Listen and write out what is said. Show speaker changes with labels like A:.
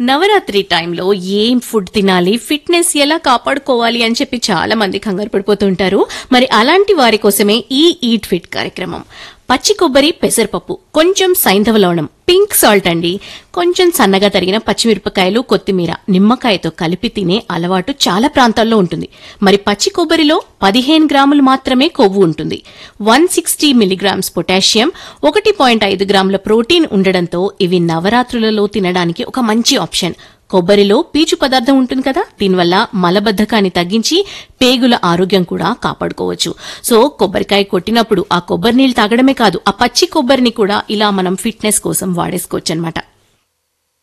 A: నవరాత్రి టైంలో ఏం ఫుడ్ తినాలి ఫిట్నెస్ ఎలా కాపాడుకోవాలి అని చెప్పి చాలా మంది కంగారు పడిపోతుంటారు మరి అలాంటి వారి కోసమే ఈ ఈట్ ఫిట్ కార్యక్రమం పచ్చి కొబ్బరి పెసరపప్పు కొంచెం సైంధవ లవణం పింక్ సాల్ట్ అండి కొంచెం సన్నగా తరిగిన పచ్చిమిరపకాయలు కొత్తిమీర నిమ్మకాయతో కలిపి తినే అలవాటు చాలా ప్రాంతాల్లో ఉంటుంది మరి పచ్చి కొబ్బరిలో పదిహేను గ్రాములు మాత్రమే కొవ్వు ఉంటుంది వన్ సిక్స్టీ మిలీగ్రామ్స్ పొటాషియం ఒకటి పాయింట్ ఐదు గ్రాముల ప్రోటీన్ ఉండడంతో ఇవి నవరాత్రులలో తినడానికి ఒక మంచి ఆప్షన్ కొబ్బరిలో పీచు పదార్థం ఉంటుంది కదా దీనివల్ల మలబద్ధకాన్ని తగ్గించి పేగుల ఆరోగ్యం కూడా కాపాడుకోవచ్చు సో కొబ్బరికాయ కొట్టినప్పుడు ఆ కొబ్బరి నీళ్ళు తాగడమే కాదు ఆ పచ్చి కొబ్బరిని కూడా ఇలా మనం ఫిట్నెస్ కోసం వాడేసుకోవచ్చు అనమాట